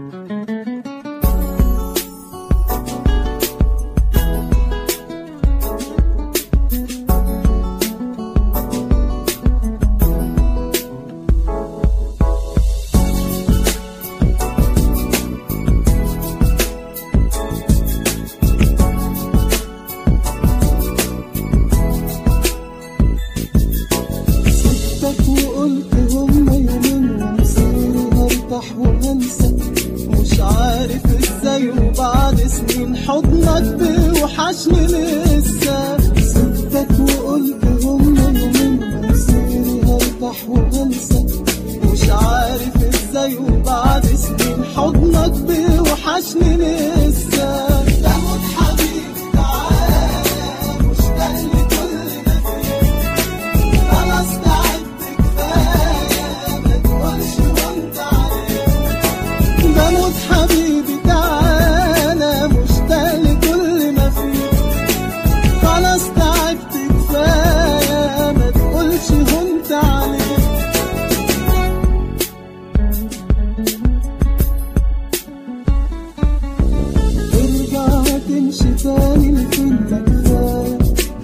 سبتك وقلت هما يومين ومصيري هرتاح وهنسى مش عارف ازاي وبعد سنين حضنك بيوحشني لسه سبتك وقلت هما يومين ومصيري هرتاح وهنسى مش عارف ازاي وبعد سنين حضنك بيوحشني لسه تاخد حبيبي تعالى مشتاق لكل ما فيه خلاص تعبت كفاية ما تقولش وانت عليك بموت حبيبي تعالى مشتاق لكل ما فيه خلاص تعبت كفاية ما تقولش هنت عليك ارجع تمشي تاني لفين ما كفايه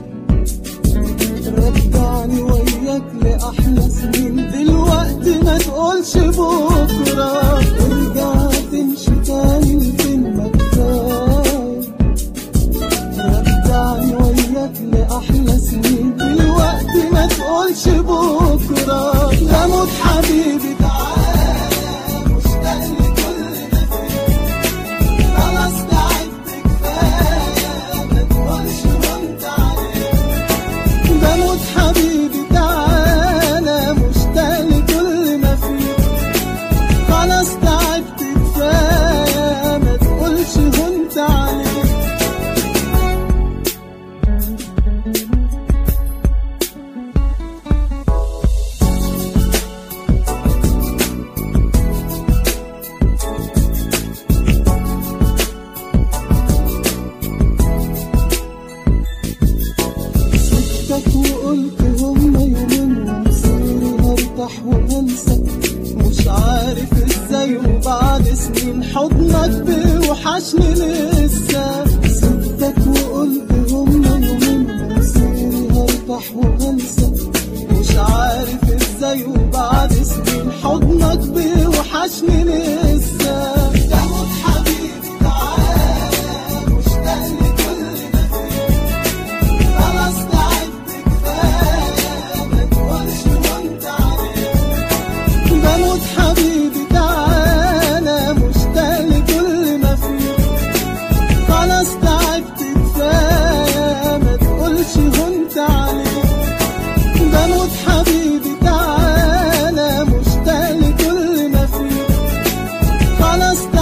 رجعني وياك لأحلى سنين دلوقتي ما تقولش بكرة ارجع تمشي تاني لفين ما كفاية رجعني وياك لأحلى سنين دلوقتي ما تقولش بكرة لموت حبيبي تعالى مشتاق لكل ما فيه خلاص تعبت كفاية ما تقولش وانت عليك بموت حبيبي تعالى مشتاق لكل ما فيه خلاص تعبت كفاية ما تقولش هنت عليك سبتك وقلت هما يومين ومصيري هرتاح وهنسى مش عارف ازاي وبعد سنين حضنك بيوحشني لسه سبتك وقلت هما يومين ومصيري هرتاح وهنسى مش عارف ازاي وبعد سنين حضنك بيوحشني لسه تاخد حبيبي تعالى مشتاق لكل ما فيه خلاص تعبت كفاية ما تقولش وانت عليك بموت حبيبي تعالى مشتاق لكل ما فيه خلاص تعبت كفاية ما تقولش هنت عليك بموت حبيبي تعالى مشتاق لكل ما فيه خلاص